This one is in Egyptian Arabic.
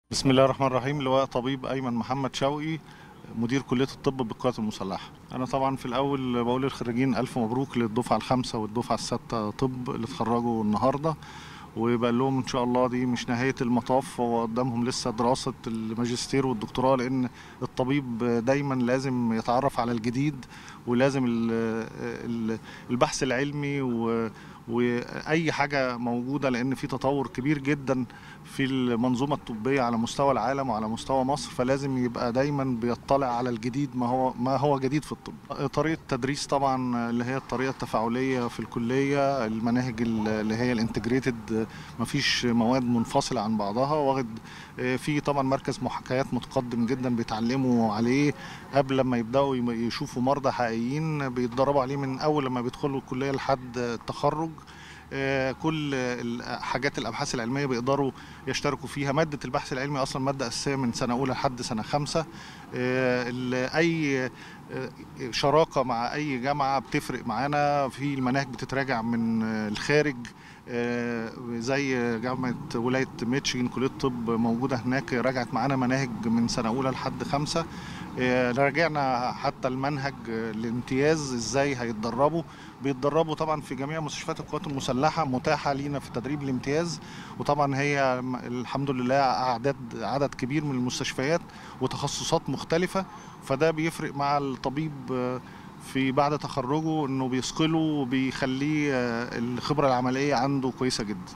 بسم الله الرحمن الرحيم لواء طبيب ايمن محمد شوقي مدير كليه الطب بالقوات المسلحه انا طبعا في الاول بقول للخريجين الف مبروك للدفعه الخامسه والدفعه السادسه طب اللي اتخرجوا النهارده وبقول لهم ان شاء الله دي مش نهايه المطاف هو قدامهم لسه دراسه الماجستير والدكتوراه لان الطبيب دايما لازم يتعرف على الجديد ولازم ال ال البحث العلمي و واي حاجه موجوده لان في تطور كبير جدا في المنظومه الطبيه على مستوى العالم وعلى مستوى مصر فلازم يبقى دايما بيطلع على الجديد ما هو ما هو جديد في الطب طريقه التدريس طبعا اللي هي الطريقه التفاعليه في الكليه المناهج اللي هي الانتجريتد ما فيش مواد منفصله عن بعضها واخد في طبعا مركز محاكيات متقدم جدا بيتعلموا عليه قبل ما يبداوا يشوفوا مرضى حقيقيين بيتدربوا عليه من اول لما بيدخلوا الكليه لحد التخرج كل حاجات الابحاث العلميه بيقدروا يشتركوا فيها ماده البحث العلمي اصلا ماده اساسيه من سنه اولى لحد سنه خمسه اي شراكه مع اي جامعه بتفرق معانا في المناهج بتتراجع من الخارج زي جامعه ولايه ميتشيغن كليه الطب موجوده هناك راجعت معانا مناهج من سنه اولى لحد خمسه راجعنا حتى المنهج الامتياز ازاي هيتدربوا بيتدربوا طبعا في جميع مستشفيات القوات المسلحه متاحه لينا في تدريب الامتياز وطبعا هي الحمد لله اعداد عدد كبير من المستشفيات وتخصصات مختلفه فده بيفرق مع الطبيب في بعد تخرجه انه بيثقله وبيخليه الخبره العمليه عنده كويسه جدا